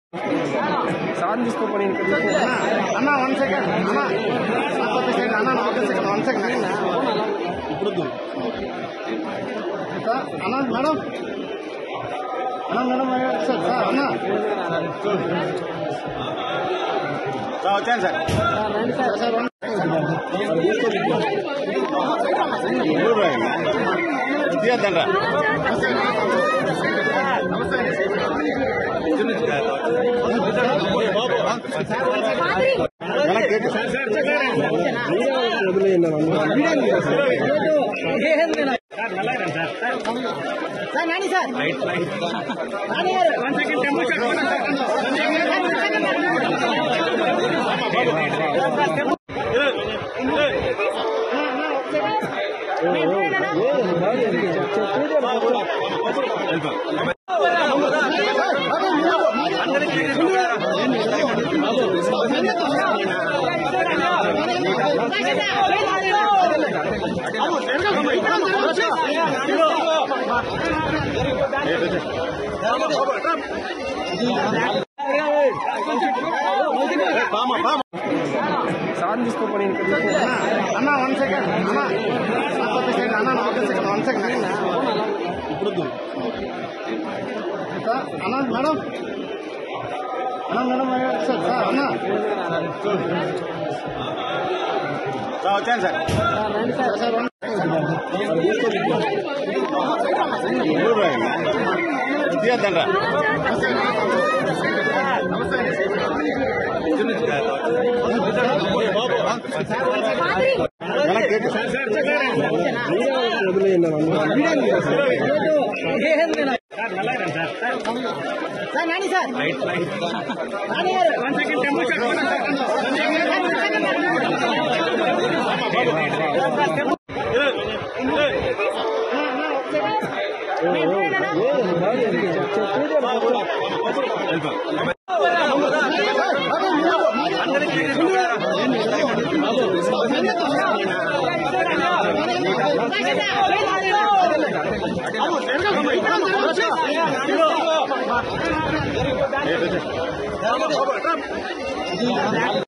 Sir తీసుకోపోయి అన్న one second అన్న నాకొక సెకండ్ అన్న నాకొక సెకండ్ వన్ సెకండ్ ఇప్పుడు అన్న మేడం అన్న మేడం సార్ సార్ అన్న వచ్చాను సార్ సార్ సార్ వన్ తీయద్దండ్రా సార్ నాని సార్ నాని గారు సార్ తీసుకోపోయి అన్న వన్ సెకండ్ అన్న నాకొక సెకండ్ అన్న నాకొక సెకండ్ వన్ సెకండ్ ఇప్పుడు అన్న మేడం అన్న మేడం సార్ సార్ అన్న వచ్చాను సార్ సార్ సార్ వన్ తీయద్దండ్రా సార్ నాని సార్ నాని గారు Thank you.